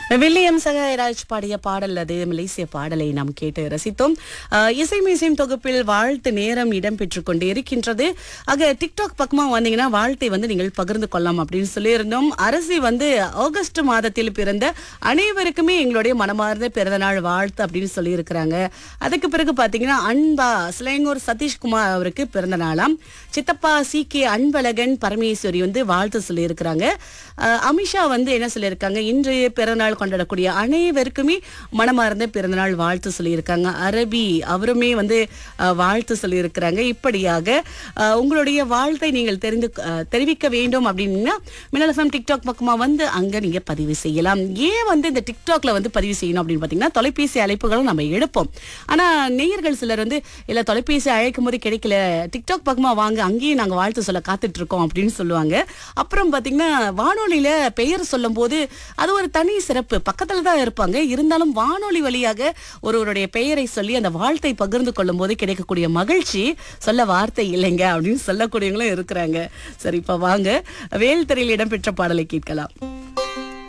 William Sahayaraj பாடிய பாடல் அது மலேசிய பாடலை நாம் கேட்டு ரசித்தோம் அஹ், இசை மீசையும் தொகுப்பில் வாழ்த்து நேரம் இடம்பெற்றுக் கொண்டு இருக்கின்றது ஆக டிக்டாக் பக்கமா வந்தீங்கன்னா வாழ்த்தை வந்து நீங்கள் பகிர்ந்து கொள்ளலாம் அப்படின்னு சொல்லியிருந்தோம் அரசி வந்து ஆகஸ்ட் மாதத்தில் பிறந்த அனைவருக்குமே எங்களுடைய மனமார்ந்த பிறந்தநாள் வாழ்த்து அப்படின்னு சொல்லியிருக்கிறாங்க அதுக்கு பிறகு பாத்தீங்கன்னா அன்பா சிலைங்கூர் சதீஷ்குமார் அவருக்கு பிறந்த நாளாம் சித்தப்பா சி கே அன்பழகன் பரமேஸ்வரி வந்து வாழ்த்து சொல்லியிருக்கிறாங்க அஹ், அமிஷா வந்து என்ன சொல்லியிருக்காங்க இன்றைய பிறந்தநாள் கொண்டாடக்கூடிய அனைவருக்குமே மனமார்ந்த பிறந்தநாள் வாழ்த்து சொல்லியிருக்காங்க அரபி அவருமே வந்து அஹ், வாழ்த்து சொல்லியிருக்கிறாங்க இப்படியாக அஹ், உங்களுடைய வாழ்த்தை நீங்கள் தெரிந்து அஹ், தெரிவிக்க வேண்டும் அப்படின்னா மின்னல் எஃப்எம் டிக்டாக் பக்கமா வந்து அங்க நீங்க பதிவு செய்யலாம் ஏன் வந்து இந்த டிக்டாக்ல வந்து பதிவு செய்யணும் அப்படின்னு பாத்தீங்கன்னா தொலைபேசி அழைப்புகளும் நம்ம எடுப்போம் ஆனா நேயர்கள் சிலர் வந்து இல்ல தொலைபேசி அழைக்கும் போது கிடைக்கல டிக்டாக் பக்கமா வாங்க அங்கேயும் நாங்க வாழ்த்து சொல்ல காத்துட்டு இருக்கோம் அப்படின்னு சொல்லுவாங்க அப்புறம் பாத்தீங்கன்னா வானொலியில பெயர் சொல்லும் போது அது ஒரு தனி சிறப்பு பக்கத்துல தான் இருப்பாங்க இருந்தாலும் வானொலி வழியாக ஒருவருடைய பெயரை சொல்லி அந்த வாழ்த்தை பகிர்ந்து கொள்ளும் போது கிடைக்கக்கூடிய மகிழ்ச்சி சொல்ல வார்த்தை இல்லைங்க அப்படின்னு சொல்லக்கூடியவங்களும் இருக்கிறாங்க சரி இப்ப வாங்க வேல் திரையில் இடம்பெற்ற பாடலை கேட்கலாம்